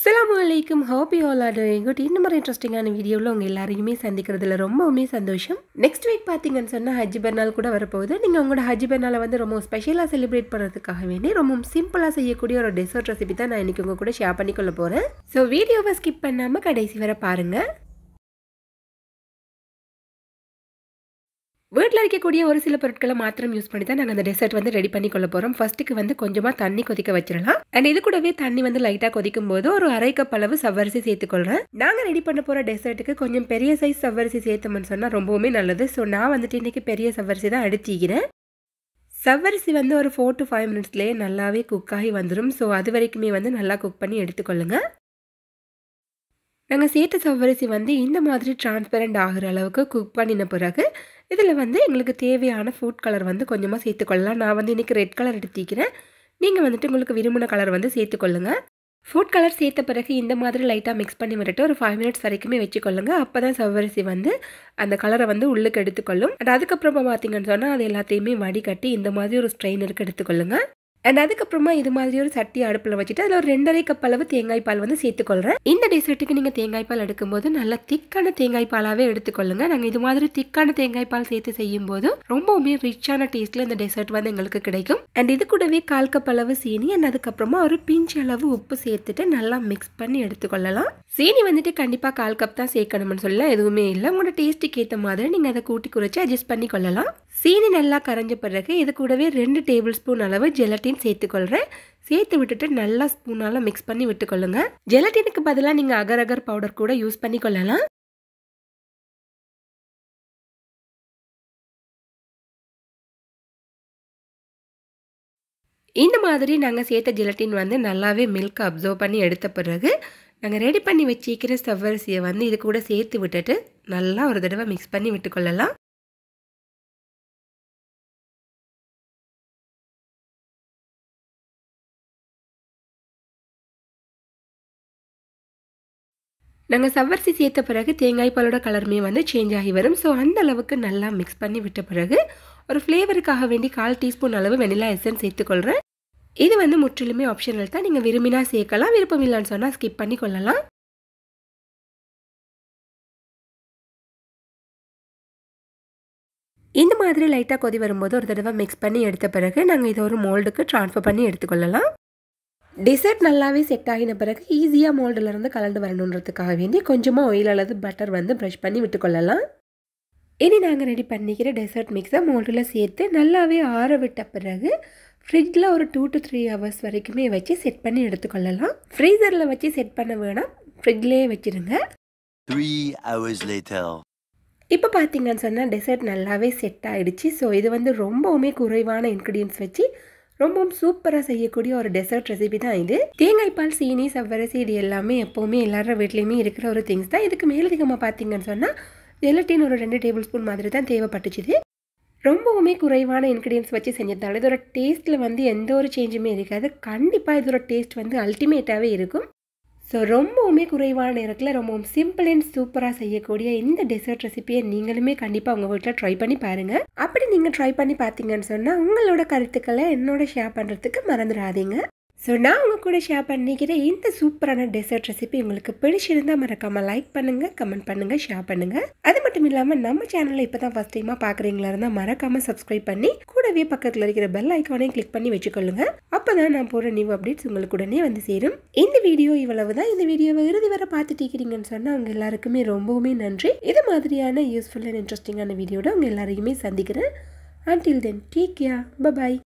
அஸ்ஸலாமு அலைக்கும் happy all are doing good இந்த மாதிரி இன்ட்ரெஸ்டிங்கான வீடியோவில் உங்கள் எல்லாரையுமே சந்திக்கிறதுல ரொம்பவுமே சந்தோஷம் நெக்ஸ்ட் வீக் பார்த்தீங்கன்னு சொன்னால் ஹஜ் பெருநாள் கூட வரப்போகுது நீங்கள் உங்களோட ஹஜ் பெருநாளை வந்து ரொம்ப ஸ்பெஷலாக செலிப்ரேட் பண்ணுறதுக்காக வேண்டி ரொம்ப சிம்பிளாக செய்யக்கூடிய ஒரு டெசர்ட் ரெசிபி தான் நான் இன்றைக்கி உங்கள் கூட ஷேர் பண்ணிக்கொள்ள போகிறேன் ஸோ வீடியோவை ஸ்கிப் பண்ணாமல் கடைசி வரை பாருங்கள் வீட்டில் இருக்கக்கூடிய ஒரு சில பொருட்களை மாத்திரம் யூஸ் பண்ணி தான் நாங்கள் அந்த டெசர்ட் வந்து ரெடி பண்ணி கொள்ள போகிறோம் ஃபர்ஸ்ட்டுக்கு வந்து கொஞ்சமாக தண்ணி கொதிக்க வச்சிடலாம் அண்ட் இது கூடவே தண்ணி வந்து லைட்டாக கொதிக்கும் போது ஒரு அரை கப் அளவு சவ்வரிசி சேர்த்துக்கொள்கிறேன் நாங்கள் ரெடி பண்ண போகிற டெசர்ட்டுக்கு கொஞ்சம் பெரிய சைஸ் சவ்வரிசி சேர்த்தோம்னு சொன்னால் ரொம்பவுமே நல்லது ஸோ நான் வந்துட்டு இன்றைக்கி பெரிய சவ்வரிசி தான் அடிச்சிக்கிறேன் சவ்வரிசி வந்து ஒரு ஃபோர் டு ஃபைவ் மினிட்ஸ்லேயே நல்லாவே குக் ஆகி வந்துடும் ஸோ அது வரைக்குமே வந்து நல்லா குக் பண்ணி எடுத்துக்கொள்ளுங்க நாங்கள் சேர்த்த சவ்வரிசி வந்து இந்த மாதிரி டிரான்ஸ்பரண்ட் ஆகிற அளவுக்கு குக் பண்ணின பிறகு இதில் வந்து எங்களுக்கு தேவையான ஃபுட் கலர் வந்து கொஞ்சமாக சேர்த்துக்கொள்ளலாம் நான் வந்து இன்றைக்கி ரெட் கலர் எடுத்திக்கிறேன் நீங்கள் வந்துட்டு உங்களுக்கு விரும்பின கலர் வந்து சேர்த்துக்கொள்ளுங்க ஃபுட் கலர் சேர்த்த பிறகு இந்த மாதிரி லைட்டாக மிக்ஸ் பண்ணி விட்டுட்டு ஒரு ஃபைவ் மினிட்ஸ் வரைக்குமே வச்சுக்கொள்ளுங்க அப்போ தான் சவ்வரிசி வந்து அந்த கலரை வந்து உள்ளுக்கு எடுத்துக்கொள்ளும் அண்ட் அதுக்கப்புறமா பார்த்தீங்கன்னு சொன்னால் அது எல்லாத்தையுமே வடிகட்டி இந்த மாதிரி ஒரு ஸ்ட்ரெயினருக்கு எடுத்துக்கொள்ளுங்க அண்ட் அதுக்கப்புறமா இது மாதிரி ஒரு சட்டி அடுப்பில் வச்சுட்டு அதில் ஒரு ரெண்டரை கப் அளவு தேங்காய் பால் வந்து சேர்த்துக்கொள்கிறேன் இந்த டெசர்ட்டுக்கு நீங்கள் தேங்காய் பால் எடுக்கும்போது நல்லா திக்கான தேங்காய் பாலாகவே எடுத்துக்கொள்ளுங்க நாங்கள் இது மாதிரி திக்கான தேங்காய் பால் சேர்த்து செய்யும் போது ரொம்பவுமே ரிச்சான டேஸ்ட்டில் இந்த டெசர்ட் வந்து எங்களுக்கு கிடைக்கும் அண்ட் இது கூடவே கால் கப் அளவு சீனி அண்ட் அதுக்கப்புறமா ஒரு பிஞ்ச் அளவு உப்பு சேர்த்துட்டு நல்லா மிக்ஸ் பண்ணி எடுத்துக்கொள்ளலாம் சீனி வந்துட்டு கண்டிப்பாக கால் கப் தான் சேர்க்கணும்னு சொல்லலாம் எதுவுமே இல்லை உங்களோட டேஸ்ட்டுக்கு ஏற்ற மாதிரி நீங்கள் அதை கூட்டி குறைச்சி அட்ஜஸ்ட் பண்ணி கொள்ளலாம் சீனி நல்லா கரைஞ்ச பிறகு இது கூடவே ரெண்டு டேபிள் ஸ்பூன் அளவு ஜெலட்டின் சேர்த்துக்கொள்கிறேன் சேர்த்து விட்டுட்டு நல்லா ஸ்பூனால் மிக்ஸ் பண்ணி விட்டுக்கொள்ளுங்க ஜெலட்டினுக்கு பதிலாக நீங்கள் அகர் அகர் பவுடர் கூட யூஸ் பண்ணி கொள்ளலாம் இந்த மாதிரி நாங்கள் சேர்த்த ஜெலட்டின் வந்து நல்லாவே மில்க் அப்சர்வ் பண்ணி எடுத்த பிறகு நாங்கள் ரெடி பண்ணி வச்சிக்கிற செவ்வரிசியை வந்து இது கூட சேர்த்து விட்டுட்டு நல்லா ஒரு தடவை மிக்ஸ் பண்ணி விட்டுக்கொள்ளலாம் நாங்கள் சவ்வரிசி சேர்த்த பிறகு தேங்காய் பாலோட கலருமே வந்து சேஞ்ச் ஆகி வரும் ஸோ அந்த அளவுக்கு நல்லா மிக்ஸ் பண்ணி விட்ட பிறகு ஒரு ஃப்ளேவருக்காக வேண்டி கால் டீஸ்பூன் அளவு வெனிலா எசன்ஸ் சேர்த்துக்கொள்கிறேன் இது வந்து முற்றிலுமே ஆப்ஷனல் தான் நீங்கள் விரும்பினா சேர்க்கலாம் விருப்பம் இல்லைன்னு சொன்னால் ஸ்கிப் பண்ணி கொள்ளலாம் இந்த மாதிரி லைட்டாக கொதி வரும்போது ஒரு தடவை மிக்ஸ் பண்ணி எடுத்த பிறகு நாங்கள் இதை ஒரு மோல்டுக்கு ட்ரான்ஸ்ஃபர் பண்ணி எடுத்துக்கொள்ளலாம் டிசர்ட் நல்லாவே செட் ஆகின பிறகு ஈஸியாக மோல்டுலேருந்து கலந்து வரணுன்றதுக்காக வேண்டி கொஞ்சமாக ஆயில் அல்லது பட்டர் வந்து ப்ரஷ் பண்ணி விட்டுக்கொள்ளலாம் இனி நாங்கள் ரெடி பண்ணிக்கிற டெசர்ட் மிக்ஸை மோல்டில் சேர்த்து நல்லாவே ஆற விட்ட பிறகு ஃப்ரிட்ஜில் ஒரு டூ டு த்ரீ ஹவர்ஸ் வரைக்குமே வச்சு செட் பண்ணி எடுத்துக்கொள்ளலாம் ஃப்ரீசரில் வச்சு செட் பண்ண வேணாம் ஃப்ரிட்ஜ்லேயே வச்சுருங்க Three hours later. இப்போ பார்த்தீங்கன்னு சொன்னால் டெசர்ட் நல்லாவே செட் ஆகிடுச்சு ஸோ இது வந்து ரொம்பவுமே குறைவான இன்க்ரீடியன்ஸ் வச்சு ரொம்பவும் சூப்பராக செய்யக்கூடிய ஒரு டெசர்ட் ரெசிபி தான் இது தேங்காய் பால் சீனி சவ்வரிசி இது எல்லாமே எப்போவுமே எல்லாரோட வீட்லேயுமே இருக்கிற ஒரு திங்ஸ் தான் இதுக்கு மேலதிகமாக பார்த்தீங்கன்னு சொன்னால் ஜெலட்டின் ஒரு ரெண்டு டேபிள் ஸ்பூன் மாதிரி தான் தேவைப்பட்டுச்சுது ரொம்பவுமே குறைவான இன்க்ரீடியன்ஸ் வச்சு செஞ்சதால இதோட டேஸ்ட்டில் வந்து எந்த ஒரு சேஞ்சுமே இருக்காது கண்டிப்பாக இதோட டேஸ்ட் வந்து அல்டிமேட்டாகவே இருக்கும் ஸோ ரொம்பவுமே குறைவான நேரத்தில் ரொம்பவும் சிம்பிள் அண்ட் சூப்பராக செய்யக்கூடிய இந்த டெசர்ட் ரெசிபியை நீங்களுமே கண்டிப்பாக உங்கள் வீட்டில் ட்ரை பண்ணி பாருங்கள் அப்படி நீங்கள் ட்ரை பண்ணி பார்த்தீங்கன்னு சொன்னால் உங்களோட கருத்துக்களை என்னோட ஷேர் பண்ணுறதுக்கு மறந்துடாதீங்க ஸோ நான் உங்கள் கூட ஷேர் பண்ணிக்கிற இந்த சூப்பரான டெசர்ட் ரெசிபி உங்களுக்கு பிடிச்சிருந்தால் மறக்காமல் லைக் பண்ணுங்கள் கமெண்ட் பண்ணுங்கள் ஷேர் பண்ணுங்கள் அது மட்டும் இல்லாமல் நம்ம சேனலில் இப்போ தான் ஃபஸ்ட் டைமாக பார்க்குறீங்களா இருந்தால் மறக்காமல் சப்ஸ்கிரைப் பண்ணி கூடவே பக்கத்தில் இருக்கிற பெல் ஐக்கானையும் கிளிக் பண்ணி வச்சுக்கொள்ளுங்க அப்போ தான் நான் போகிற நியூ அப்டேட்ஸ் உங்களுக்கு உடனே வந்து சேரும் இந்த வீடியோ இவ்வளவு தான் இந்த வீடியோவை இறுதி வரை பார்த்துட்டு இருக்கிறீங்கன்னு சொன்னால் அவங்க எல்லாருக்குமே ரொம்பவுமே நன்றி இது மாதிரியான யூஸ்ஃபுல் அண்ட் இன்ட்ரெஸ்டிங்கான வீடியோட உங்கள் எல்லாரையுமே சந்திக்கிறேன் until then take care bye bye